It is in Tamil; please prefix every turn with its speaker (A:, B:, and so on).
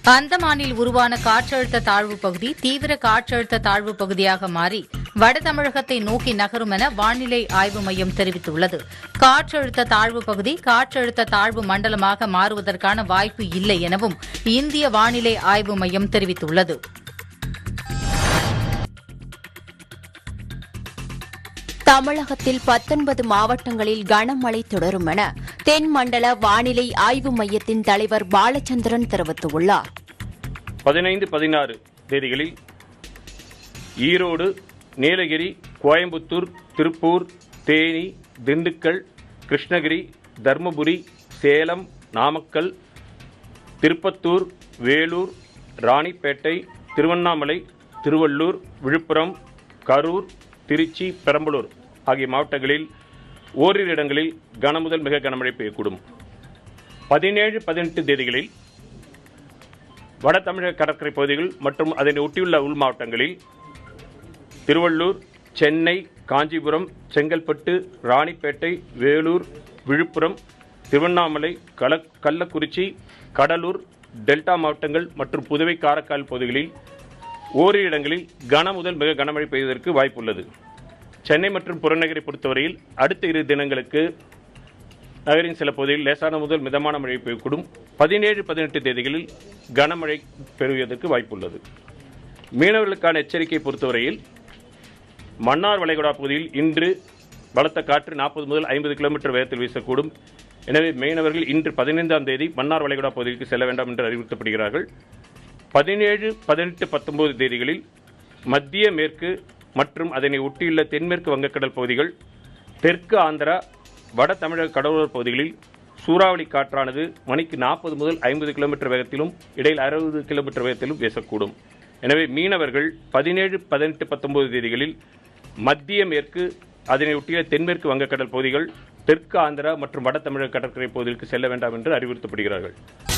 A: அந்தமானில் உருவான காற்றழுத்த தாழ்வு பகுதி தீவிர காற்றழுத்த தாழ்வு பகுதியாக மாறி வட தமிழகத்தை நோக்கி நகரும் என வானிலை ஆய்வு மையம் தெரிவித்துள்ளது காற்றழுத்த தாழ்வு பகுதி காற்றழுத்த தாழ்வு மண்டலமாக மாறுவதற்கான வாய்ப்பு இல்லை எனவும் இந்திய வானிலை ஆய்வு மையம் தெரிவித்துள்ளது
B: தமிழகத்தில் பத்தொன்பது மாவட்டங்களில் கனமழை தொடரும் என தென்மண்டல வானிலை ஆய்வு மையத்தின் தலைவர் பாலச்சந்திரன் தெரிவித்துள்ளார்
C: பதினைந்து பதினாறு தேதிகளில் ஈரோடு நீலகிரி கோயம்புத்தூர் திருப்பூர் தேனி திண்டுக்கல் கிருஷ்ணகிரி தருமபுரி சேலம் நாமக்கல் திருப்பத்தூர் வேலூர் ராணிப்பேட்டை திருவண்ணாமலை திருவள்ளூர் விழுப்புரம் கரூர் திருச்சி பெரம்பலூர் ஆகிய மாவட்டங்களில் ஓரிரு இடங்களில் கனமுதல் மிக கனமழை பெய்யக்கூடும் பதினேழு பதினெட்டு தேதிகளில் வட தமிழக கடற்கரை பகுதிகள் மற்றும் அதனை ஒட்டியுள்ள உள் மாவட்டங்களில் திருவள்ளூர் சென்னை காஞ்சிபுரம் செங்கல்பட்டு ராணிப்பேட்டை வேலூர் விழுப்புரம் திருவண்ணாமலை கல கள்ளக்குறிச்சி கடலூர் டெல்டா மாவட்டங்கள் மற்றும் புதுவை காரைக்கால் பகுதிகளில் ஓரிரு இடங்களில் கன முதல் மிக கனமழை பெய்வதற்கு வாய்ப்புள்ளது சென்னை மற்றும் புறநகரை பொறுத்தவரையில் அடுத்த இரு தினங்களுக்கு நகரின் சில பகுதிகளில் லேசான முதல் மிதமான மழை பெய்யக்கூடும் பதினேழு பதினெட்டு தேதிகளில் கனமழை பெறுவதற்கு வாய்ப்புள்ளது மீனவர்களுக்கான எச்சரிக்கை பொறுத்தவரையில் மன்னார் வளைகுடா பகுதியில் இன்று பலத்த காற்று நாற்பது முதல் ஐம்பது கிலோமீட்டர் வேகத்தில் வீசக்கூடும் எனவே மீனவர்கள் இன்று பதினைந்தாம் தேதி மன்னார் வளைகுடா பகுதிக்கு செல்ல வேண்டாம் என்று அறிவுறுத்தப்படுகிறார்கள் பதினேழு பதினெட்டு பத்தொன்பது தேதிகளில் மத்திய மேற்கு மற்றும் அதனை ஒட்டியுள்ள தென்மேற்கு வங்கக்கடல் பகுதிகள் தெற்கு ஆந்திரா வட தமிழக கடலோர பகுதிகளில் சூறாவளி காற்றானது மணிக்கு நாற்பது முதல் ஐம்பது கிலோமீட்டர் வேகத்திலும் இடையில் அறுபது கிலோமீட்டர் வேகத்திலும் வீசக்கூடும் எனவே மீனவர்கள் பதினேழு பதினெட்டு பத்தொன்பது தேதிகளில் மத்திய மேற்கு அதனை ஒட்டிய தென்மேற்கு வங்கக்கடல் பகுதிகள் தெற்கு ஆந்திரா மற்றும் வட தமிழக கடற்கரை பகுதிகளுக்கு செல்ல வேண்டாம் என்று அறிவுறுத்தப்படுகிறார்கள்